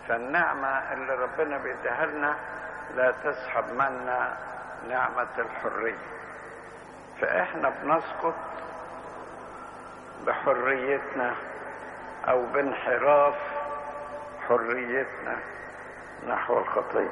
فالنعمة اللي ربنا بيديها لنا لا تسحب منا نعمة الحرية فإحنا بنسقط بحريتنا أو بانحراف حريتنا نحو الخطية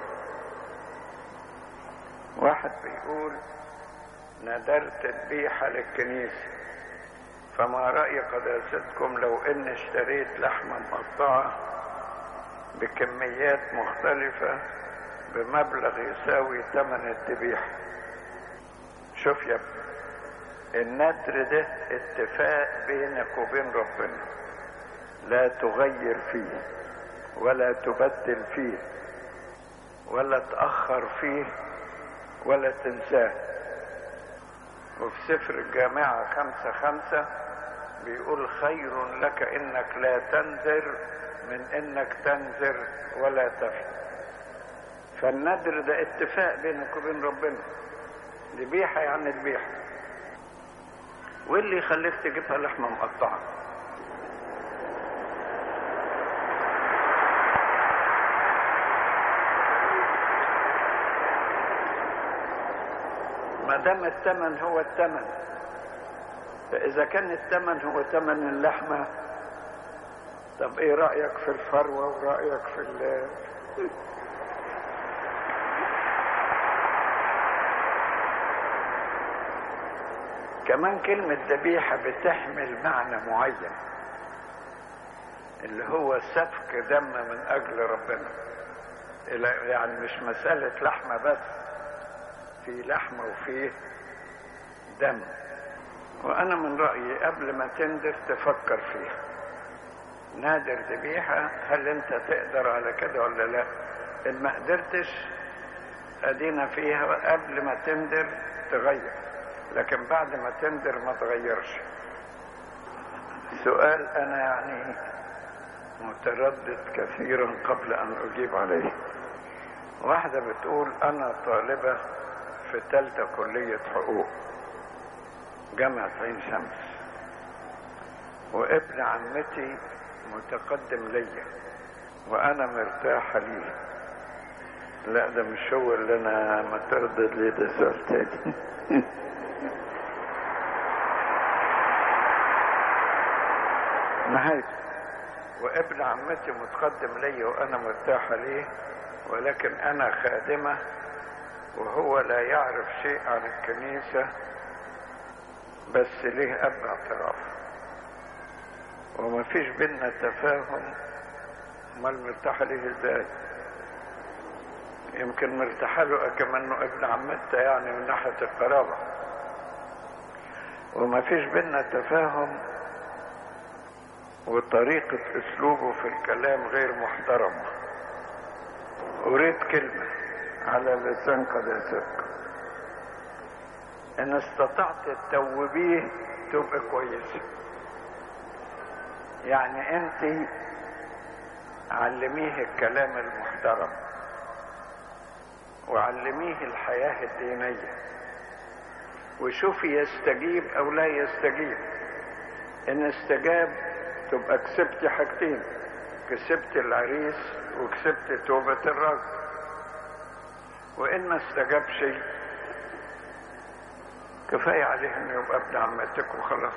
واحد بيقول ندرت ذبيحة للكنيسة فما رأي قداستكم لو إن اشتريت لحمة مقطعة بكميات مختلفة بمبلغ يساوي ثمن الذبيحة شوف يا ابني الندر ده اتفاق بينك وبين ربنا لا تغير فيه ولا تبدل فيه ولا تأخر فيه ولا تنساه وفي سفر الجامعة خمسة خمسة بيقول خير لك انك لا تنذر من انك تنذر ولا تفي فالنذر ده اتفاق بينك وبين ربنا ذبيحة يعني ذبيحة واللي يخليك تجيبها لحمة مقطعة ما دام الثمن هو الثمن فإذا كان الثمن هو ثمن اللحمة طب إيه رأيك في الفروة ورأيك في ال كمان كلمة ذبيحة بتحمل معنى معين اللي هو سفك دم من أجل ربنا يعني مش مسألة لحمة بس في لحمة وفيه دم وأنا من رأيي قبل ما تندر تفكر فيها نادر ذبيحة هل أنت تقدر على كده ولا لا إن ما قدرتش أدينا فيها قبل ما تندر تغير لكن بعد ما تندر ما تغيرش سؤال أنا يعني متردد كثيرا قبل أن أجيب عليه واحدة بتقول أنا طالبة في تالتة كلية حقوق جامعة عين شمس وابن عمتي متقدم ليا وانا مرتاحة ليه لا ده مش هو اللي انا متردد ليه ده سؤال تاني نهاية وابن عمتي متقدم ليا وانا مرتاحة ليه ولكن انا خادمة وهو لا يعرف شيء عن الكنيسة بس ليه اب اعتراف وما فيش بينا تفاهم امال مرتاحة ليه ازاي يمكن مرتاحة له كمانه ابن عمتها يعني من ناحية القرابة وما فيش بينا تفاهم وطريقة اسلوبه في الكلام غير محترمة اريد كلمة على لسان قداستكم ان استطعت تتوبيه تبقى كويسة يعني انت علميه الكلام المحترم وعلميه الحياة الدينية وشوفي يستجيب او لا يستجيب ان استجاب تبقى كسبت حاجتين كسبت العريس وكسبت توبة الرجل وان ما استجابش كفاية عليه انه يبقى ابن عمتك وخلاص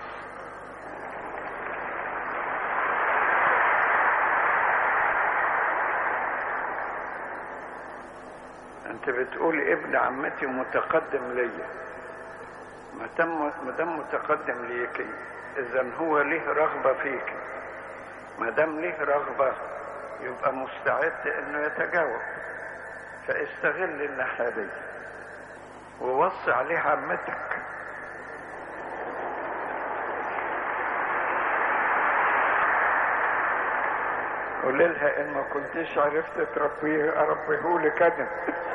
انت بتقول ابن عمتي متقدم ليا ما دام متقدم ليكي اذا هو ليه رغبة فيك ما دام ليه رغبة يبقى مستعد انه يتجاوب فاستغل الناحية دي ووصي عليه عمتك قول لها ان ما كنتش عرفت تربيه اربيه لك انا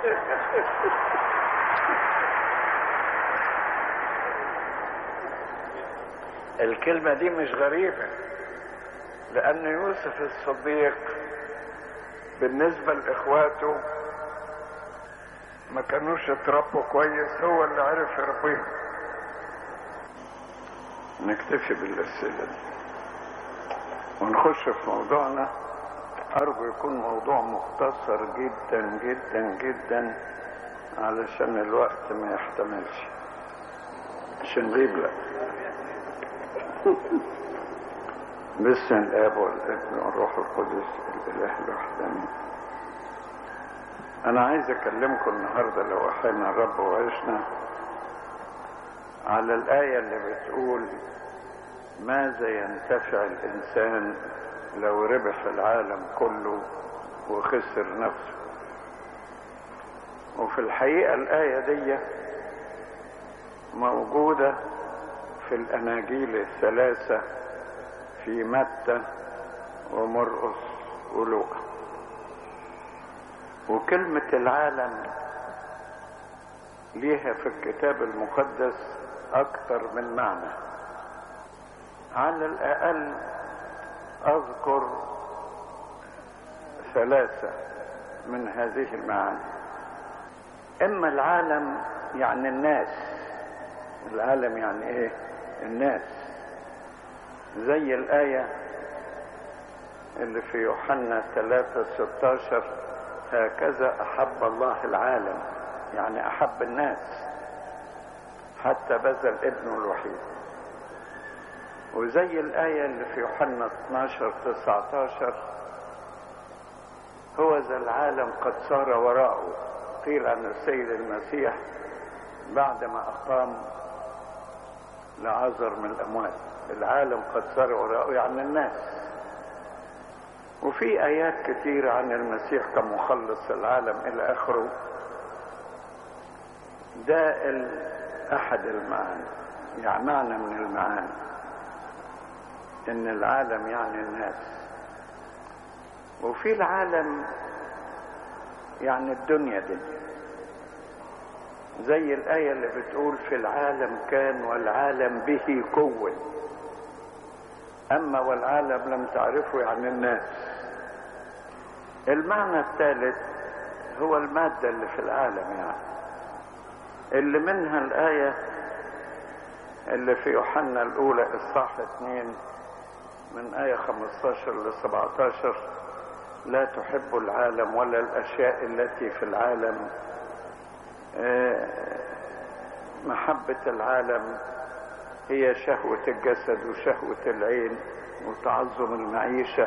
الكلمة دي مش غريبة لأن يوسف الصديق بالنسبة لإخواته ما كانوش اتربوا كويس هو اللي عرف يربيهم نكتفي بالأسئلة دي ونخش في موضوعنا أرجو يكون موضوع مختصر جدا جدا جدا علشان الوقت ما يحتملش عشان نغيب لك باسم الاب والابن والروح القدس الاله الوحداني انا عايز اكلمكم النهارده لو احيانا الرب وعشنا على الايه اللي بتقول ماذا ينتفع الانسان لو ربح العالم كله وخسر نفسه وفي الحقيقه الايه دي موجوده في الاناجيل الثلاثه في متى ومرقس ولوقا وكلمة العالم ليها في الكتاب المقدس أكثر من معنى على الأقل أذكر ثلاثة من هذه المعاني إما العالم يعني الناس العالم يعني إيه الناس زي الآية اللي في يوحنا 3 16 هكذا أحب الله العالم يعني أحب الناس حتى بذل ابنه الوحيد وزي الآية اللي في يوحنا 12 19 هو ذا العالم قد صار وراءه قيل عن السيد المسيح بعدما أقام لعازر من الأموات العالم قد صار وراءه يعني الناس وفي آيات كثيرة عن المسيح كمخلص العالم إلى آخره ده أحد المعاني يعني معنى من المعاني إن العالم يعني الناس وفي العالم يعني الدنيا دي زي الآية اللي بتقول في العالم كان والعالم به كون أما والعالم لم تعرفه يعني الناس المعنى الثالث هو المادة اللي في العالم يعني اللي منها الآية اللي في يوحنا الأولى إصحاح 2 من آية 15 ل 17 لا تحب العالم ولا الأشياء التي في العالم محبة العالم هي شهوة الجسد وشهوة العين وتعظم المعيشة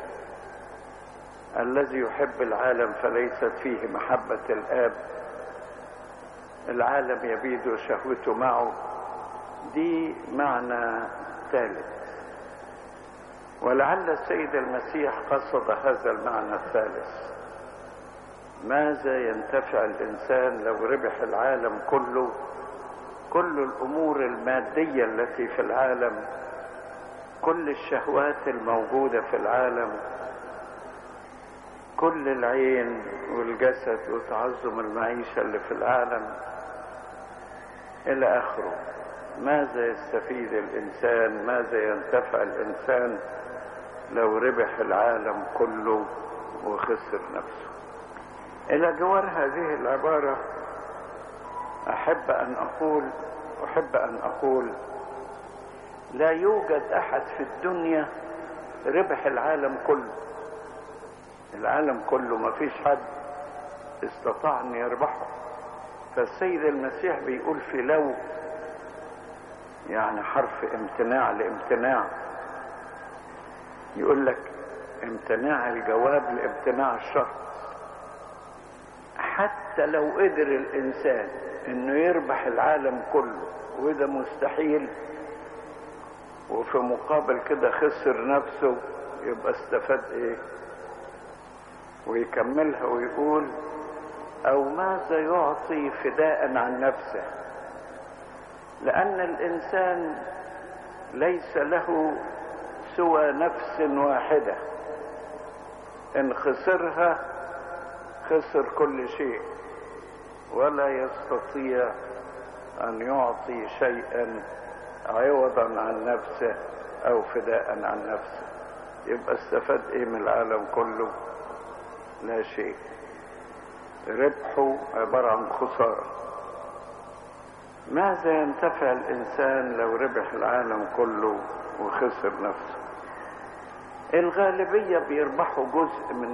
الذي يحب العالم فليست فيه محبة الآب العالم يبيد شهوته معه دي معنى ثالث ولعل السيد المسيح قصد هذا المعنى الثالث ماذا ينتفع الإنسان لو ربح العالم كله كل الامور الماديه التي في العالم كل الشهوات الموجوده في العالم كل العين والجسد وتعظم المعيشه اللي في العالم الى اخره ماذا يستفيد الانسان ماذا ينتفع الانسان لو ربح العالم كله وخسر نفسه الى جوار هذه العباره احب ان اقول احب ان اقول لا يوجد احد في الدنيا ربح العالم كله العالم كله ما فيش حد استطاع ان يربحه فالسيد المسيح بيقول في لو يعني حرف امتناع لامتناع يقول لك امتناع الجواب لامتناع الشرط حتى لو قدر الانسان انه يربح العالم كله وده مستحيل وفي مقابل كده خسر نفسه يبقى استفاد ايه ويكملها ويقول او ماذا يعطي فداء عن نفسه لان الانسان ليس له سوى نفس واحده ان خسرها خسر كل شيء ولا يستطيع ان يعطي شيئا عوضا عن نفسه او فداء عن نفسه يبقى استفاد ايه من العالم كله لا شيء ربحه عبارة عن خسارة ماذا ينتفع الإنسان لو ربح العالم كله وخسر نفسه الغالبية بيربحوا جزء من